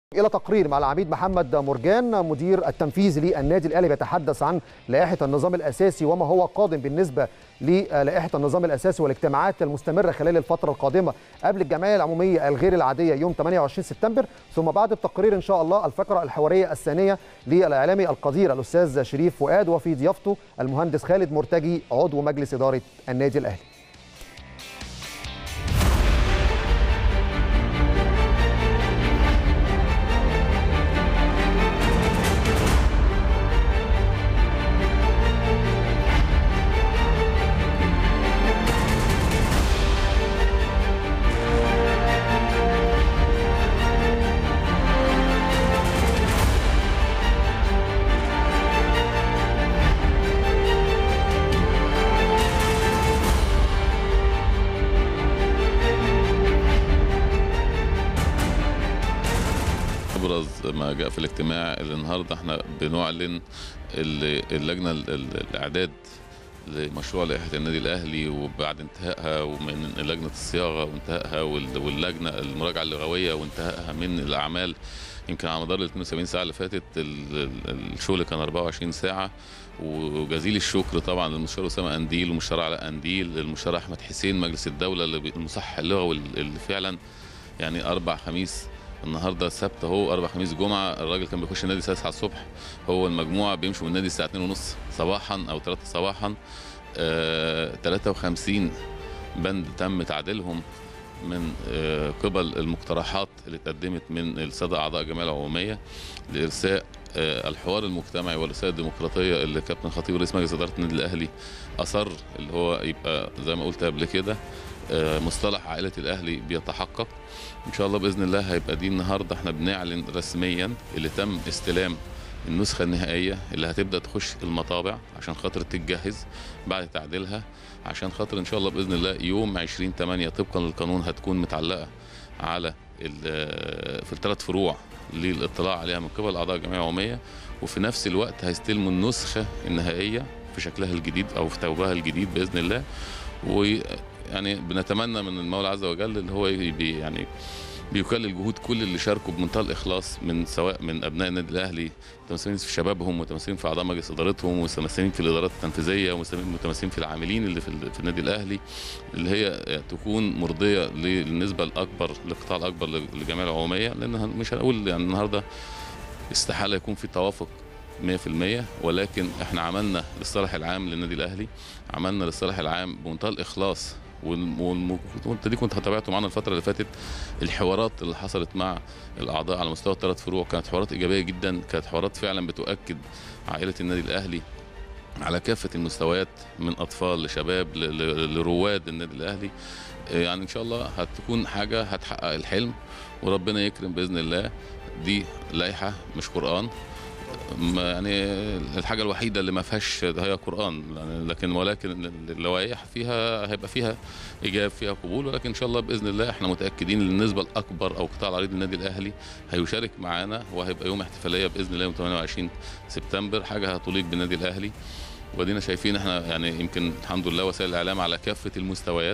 الى تقرير مع العميد محمد مرجان مدير التنفيذي للنادي الاهلي بيتحدث عن لائحه النظام الاساسي وما هو قادم بالنسبه للائحه النظام الاساسي والاجتماعات المستمره خلال الفتره القادمه قبل الجمعيه العموميه الغير العاديه يوم 28 سبتمبر ثم بعد التقرير ان شاء الله الفقره الحواريه الثانيه للاعلامي القدير الاستاذ شريف فؤاد وفي ضيافته المهندس خالد مرتجي عضو مجلس اداره النادي الاهلي ابرز ما جاء في الاجتماع اللي النهارده احنا بنعلن ال- اللجنه ال- ال- الاعداد لمشروع لائحه النادي الاهلي وبعد انتهائها ومن لجنه الصياغه وانتهائها وال- واللجنه المراجعه اللغويه وانتهائها من الاعمال يمكن على مدار ال 72 ساعه اللي فاتت ال- ال- الشغل كان 24 ساعه وجزيل الشكر طبعا للمستشار اسامه قنديل والمستشار علاء قنديل للمستشار احمد حسين مجلس الدوله اللي بي- المصحح اللغوي اللي فعلا يعني اربع خميس النهارده السبت اهو اربع خميس جمعه الراجل كان بيخش النادي الساعه 9 الصبح هو المجموعه بيمشوا من النادي الساعه 2 ونص صباحا او 3 صباحا آه 53 بند تم تعديلهم من آه قبل المقترحات اللي اتقدمت من الساده اعضاء الجمعيه العموميه لارساء آه الحوار المجتمعي والرساله الديمقراطيه اللي كابتن خطيب رئيس مجلس اداره النادي الاهلي اصر اللي هو يبقى زي ما قلت قبل كده آه مصطلح عائله الاهلي بيتحقق ان شاء الله باذن الله هيبقى دي النهارده احنا بنعلن رسميا اللي تم استلام النسخه النهائيه اللي هتبدا تخش المطابع عشان خاطر تتجهز بعد تعديلها عشان خاطر ان شاء الله باذن الله يوم 20 8 طبقا للقانون هتكون متعلقه على ال- في الثلاث فروع للاطلاع عليها من قبل اعضاء الجمعيه العموميه وفي نفس الوقت هيستلموا النسخه النهائيه في شكلها الجديد او في ثوبها الجديد باذن الله ويعني بنتمنى من المولى عز وجل اللي هو يبي يعني بيكلل جهود كل اللي شاركوا بمنتهى الاخلاص من سواء من ابناء النادي الاهلي متمثلين في شبابهم متمثلين في اعضاء مجلس ادارتهم متمثلين في الادارات التنفيذيه متمثلين في العاملين اللي في, ال- في النادي الاهلي اللي هي تكون مرضيه للنسبه الاكبر للقطاع الاكبر للجمعيه العموميه لان مش هنقول يعني النهارده استحاله يكون في توافق 100% ولكن احنا عملنا للصالح العام للنادي الاهلي عملنا للصالح العام بمنتهى الاخلاص والم- والم- وانت دي كنت تابعته معانا الفتره اللي فاتت الحوارات اللي حصلت مع الاعضاء على مستوى الثلاث فروع كانت حوارات ايجابيه جدا كانت حوارات فعلا بتؤكد عائله النادي الاهلي على كافه المستويات من اطفال لشباب ل- ل- لرواد النادي الاهلي يعني ان شاء الله هتكون حاجه هتحقق الحلم وربنا يكرم باذن الله دي لائحه مش قران ما يعني الحاجه الوحيده اللي ما فيهاش هي قران يعني لكن ولكن اللوائح فيها هيبقى فيها ايجاب فيها قبول ولكن ان شاء الله باذن الله احنا متاكدين ان النسبه الاكبر او قطاع العريض النادي الاهلي هيشارك معانا وهيبقى يوم احتفاليه باذن الله يوم 28 سبتمبر حاجه هتليق بالنادي الاهلي ودينا شايفين احنا يعني يمكن الحمد لله وسائل الاعلام على كافه المستويات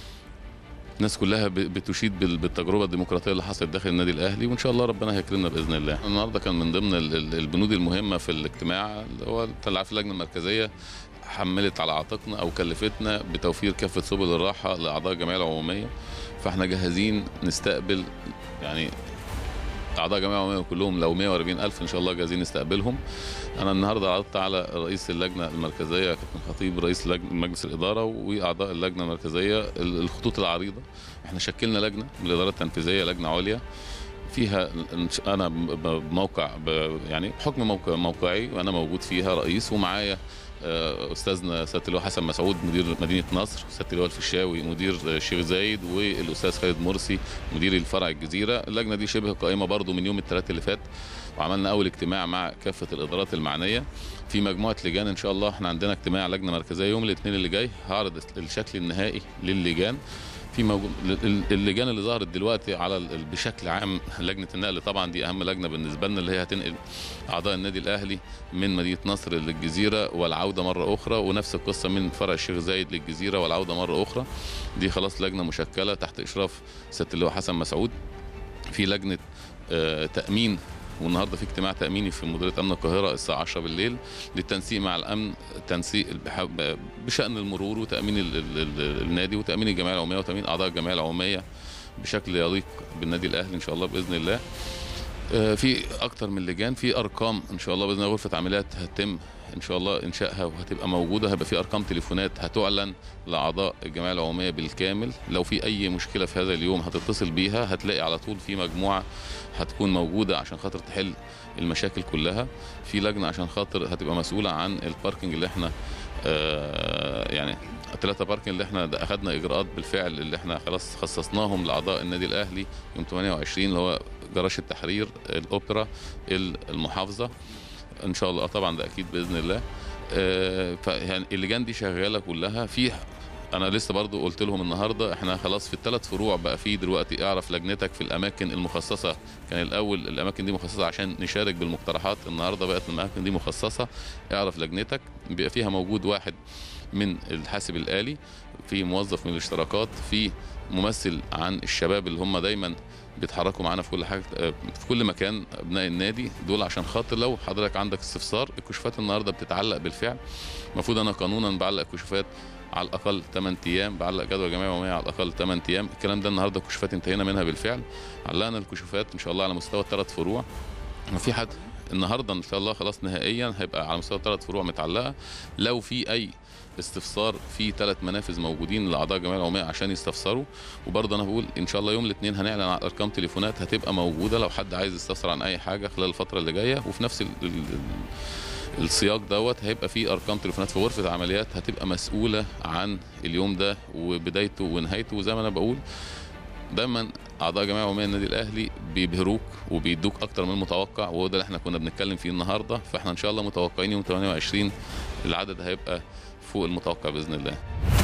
الناس كلها ب- بتشيد بال- بالتجربه الديمقراطيه اللي حصلت داخل النادي الاهلي وان شاء الله ربنا هيكرمنا باذن الله. النهارده كان من ضمن ال- ال- البنود المهمه في الاجتماع اللي هو طلع في اللجنه المركزيه حملت على عاتقنا او كلفتنا بتوفير كافه سبل الراحه لاعضاء الجمعيه العموميه فاحنا جاهزين نستقبل يعني اعضاء الجمعيه العموميه كلهم لو 140 الف ان شاء الله جاهزين نستقبلهم انا النهارده عرضت على رئيس اللجنه المركزيه كابتن خطيب رئيس لجنه مجلس الاداره واعضاء اللجنه المركزيه ال- الخطوط العريضه احنا شكلنا لجنه من الاداره التنفيذيه لجنه عليا فيها انا ب- بموقع ب- يعني بحكم موقع موقعي وانا موجود فيها رئيس ومعايا آه، استاذنا سياده اللواء حسن مسعود مدير مدينه نصر سياده اللواء الفيشاوي مدير آه، الشيخ زايد والاستاذ خالد مرسي مدير الفرع الجزيره اللجنه دي شبه قائمه برضو من يوم الثلاث اللي فات وعملنا اول اجتماع مع كافه الادارات المعنيه في مجموعه لجان ان شاء الله احنا عندنا اجتماع لجنه مركزيه يوم الاثنين اللي جاي هعرض الشكل النهائي للجان في موجود ال- اللجان اللي ظهرت دلوقتي على ال- بشكل عام لجنه النقل طبعا دي اهم لجنه بالنسبه لنا اللي هي هتنقل اعضاء النادي الاهلي من مدينه نصر للجزيره والعوده مره اخرى ونفس القصه من فرع الشيخ زايد للجزيره والعوده مره اخرى دي خلاص لجنه مشكله تحت اشراف سياده اللواء حسن مسعود في لجنه آه، تامين والنهارده في اجتماع تاميني في مديريه امن القاهره الساعه 10 بالليل للتنسيق مع الامن تنسيق بح- بشان المرور وتامين ال- ال- ال- النادي وتامين الجمعيه العموميه وتامين اعضاء الجمعيه العموميه بشكل يليق بالنادي الاهلي ان شاء الله باذن الله آه، في اكتر من لجان في ارقام ان شاء الله باذن الله غرفه عمليات هتتم ان شاء الله انشائها وهتبقى موجوده هيبقى في ارقام تليفونات هتعلن لاعضاء الجمعيه العموميه بالكامل لو في اي مشكله في هذا اليوم هتتصل بيها هتلاقي على طول في مجموعه هتكون موجوده عشان خاطر تحل المشاكل كلها في لجنه عشان خاطر هتبقى مسؤوله عن الباركنج اللي احنا آه، يعني الثلاثه باركنج اللي احنا ده اخذنا اجراءات بالفعل اللي احنا خلاص خصصناهم لاعضاء النادي الاهلي يوم 28 اللي هو جراج التحرير الاوبرا المحافظه ان شاء الله طبعا ده اكيد باذن الله آه، فيعني اللجان دي شغاله كلها في انا لسه برضو قلت لهم النهارده احنا خلاص في الثلاث فروع بقى في دلوقتي اعرف لجنتك في الاماكن المخصصه كان الاول الاماكن دي مخصصه عشان نشارك بالمقترحات النهارده بقت الاماكن دي مخصصه اعرف لجنتك بيبقى فيها موجود واحد من الحاسب الالي في موظف من الاشتراكات في ممثل عن الشباب اللي هم دايما بيتحركوا معانا في كل حاجه في كل مكان ابناء النادي دول عشان خاطر لو حضرتك عندك استفسار الكشوفات النهارده بتتعلق بالفعل المفروض انا قانونا بعلق كشوفات على الاقل 8 ايام بعلق جدول جمعيه يوميه على الاقل 8 ايام الكلام ده النهارده كشوفات انتهينا منها بالفعل علقنا الكشوفات ان شاء الله على مستوى الثلاث فروع وفي حد النهارده ان شاء الله خلاص نهائيا هيبقى على مستوى الثلاث فروع متعلقه لو في اي استفسار في ثلاث منافذ موجودين لاعضاء الجمعيه العموميه عشان يستفسروا وبرضه انا بقول ان شاء الله يوم الاثنين هنعلن عن ارقام تليفونات هتبقى موجوده لو حد عايز يستفسر عن اي حاجه خلال الفتره اللي جايه وفي نفس ال ال السياق دوت هيبقى فيه ارقام تليفونات في غرفه عمليات هتبقى مسؤوله عن اليوم ده وبدايته ونهايته وزي ما انا بقول دايما اعضاء جمعيه عموميه النادي الاهلي بيبهروك وبيدوك اكتر من المتوقع وهو ده اللي احنا كنا بنتكلم فيه النهارده فاحنا ان شاء الله متوقعين يوم 28 العدد هيبقى فوق المتوقع باذن الله